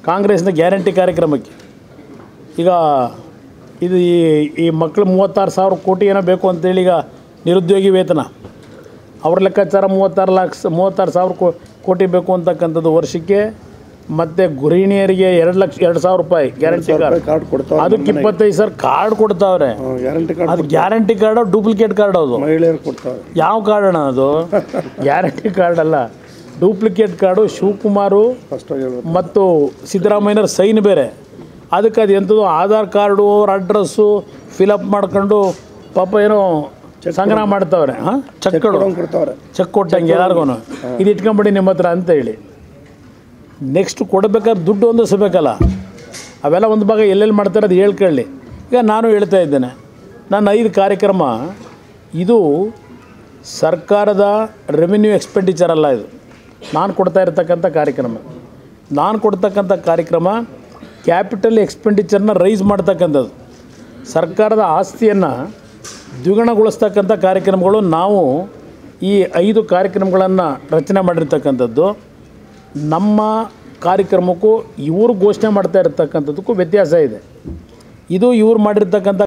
ಕಾಂಗ್ರೆಸ್ನ ಗ್ಯಾರಂಟಿ ಕಾರ್ಯಕ್ರಮಕ್ಕೆ ಈಗ ಇದು ಈ ಈ ಮಕ್ಕಳು ಮೂವತ್ತಾರು ಸಾವಿರ ಕೋಟಿ ಏನೋ ಬೇಕು ಅಂತೇಳಿ ಈಗ ನಿರುದ್ಯೋಗಿ ವೇತನ ಅವ್ರ ಲೆಕ್ಕಾಚಾರ ಮೂವತ್ತಾರು ಲಕ್ಷ ಮೂವತ್ತಾರು ಸಾವಿರ ಕೋ ಕೋಟಿ ಬೇಕು ಅಂತಕ್ಕಂಥದ್ದು ವರ್ಷಕ್ಕೆ ಮತ್ತು ಗೃಹಿಣಿಯರಿಗೆ ಎರಡು ಲಕ್ಷ ಎರಡು ಸಾವಿರ ರೂಪಾಯಿ ಗ್ಯಾರಂಟಿ ಕಾರ್ಡ್ ಕಾರ್ಡ್ ಕೊಡ್ತಾವ್ರೆ ಅದಕ್ಕೆ ಇಪ್ಪತ್ತೈದು ಸಾವಿರ ಕಾರ್ಡ್ ಕೊಡ್ತಾವ್ರೆ ಗ್ಯಾರಂಟಿ ಕಾರ್ಡ್ ಅದು ಗ್ಯಾರಂಟಿ ಕಾರ್ಡು ಡೂಪ್ಲಿಕೇಟ್ ಕಾರ್ಡ್ ಅದು ಮಹಿಳೆಯರು ಕೊಡ್ತಾವೆ ಯಾವ ಕಾರ್ಡ್ ಅಣ್ಣ ಅದು ಗ್ಯಾರಂಟಿ ಕಾರ್ಡ್ ಅಲ್ಲ ಡೂಪ್ಲಿಕೇಟ್ ಕಾರ್ಡು ಶಿವಕುಮಾರು ಫಸ್ಟ್ ಹೇಳ್ಬೇಕು ಮತ್ತು ಸಿದ್ದರಾಮಯ್ಯನವ್ರ ಸೈನ್ ಬೇರೆ ಅದಕ್ಕೆ ಅದು ಎಂಥದ್ದು ಆಧಾರ್ ಕಾರ್ಡು ಅವ್ರ ಅಡ್ರೆಸ್ಸು ಫಿಲಪ್ ಮಾಡ್ಕೊಂಡು ಪಾಪ ಏನೋ ಸಂಗ್ರಹ ಮಾಡ್ತಾವ್ರೆ ಹಾಂ ಚೆಕ್ಗಳು ಕೊಡೋಂಗ್ ಕೊಡ್ತಾವ್ರೆ ಚೆಕ್ ಕೊಟ್ಟಂಗೆ ಎಲ್ಲರಿಗೂ ಇದು ಇಟ್ಕೊಂಬಿಡಿ ನಿಮ್ಮ ಹತ್ರ ಅಂತ ಹೇಳಿ ನೆಕ್ಸ್ಟ್ ಕೊಡಬೇಕಾದ್ರೆ ದುಡ್ಡು ಹೊಂದಿಸ್ಬೇಕಲ್ಲ ಅವೆಲ್ಲ ಒಂದು ಭಾಗ ಎಲ್ಲೆಲ್ಲಿ ಮಾಡ್ತಾರೆ ಅದು ಹೇಳ್ಕೊಳ್ಳಿ ಈಗ ನಾನು ಹೇಳ್ತಾ ಇದ್ದೇನೆ ನನ್ನ ಐದು ಕಾರ್ಯಕ್ರಮ ಇದು ಸರ್ಕಾರದ ರೆವಿನ್ಯೂ ಎಕ್ಸ್ಪೆಂಡಿಚರ್ ಅಲ್ಲ ಇದು ನಾನು ಕೊಡ್ತಾ ಇರ್ತಕ್ಕಂಥ ಕಾರ್ಯಕ್ರಮ ನಾನು ಕೊಡ್ತಕ್ಕಂಥ ಕಾರ್ಯಕ್ರಮ ಕ್ಯಾಪಿಟಲ್ ಎಕ್ಸ್ಪೆಂಡಿಚರ್ನ ರೈಸ್ ಮಾಡ್ತಕ್ಕಂಥದ್ದು ಸರ್ಕಾರದ ಆಸ್ತಿಯನ್ನು ದ್ವಿಗುಣಗೊಳಿಸ್ತಕ್ಕಂಥ ಕಾರ್ಯಕ್ರಮಗಳು ನಾವು ಈ ಐದು ಕಾರ್ಯಕ್ರಮಗಳನ್ನು ರಚನೆ ಮಾಡಿರ್ತಕ್ಕಂಥದ್ದು ನಮ್ಮ ಕಾರ್ಯಕ್ರಮಕ್ಕೂ ಇವರು ಘೋಷಣೆ ಮಾಡ್ತಾ ಇರತಕ್ಕಂಥದ್ದಕ್ಕೂ ವ್ಯತ್ಯಾಸ ಇದೆ ಇದು ಇವ್ರು ಮಾಡಿರ್ತಕ್ಕಂಥ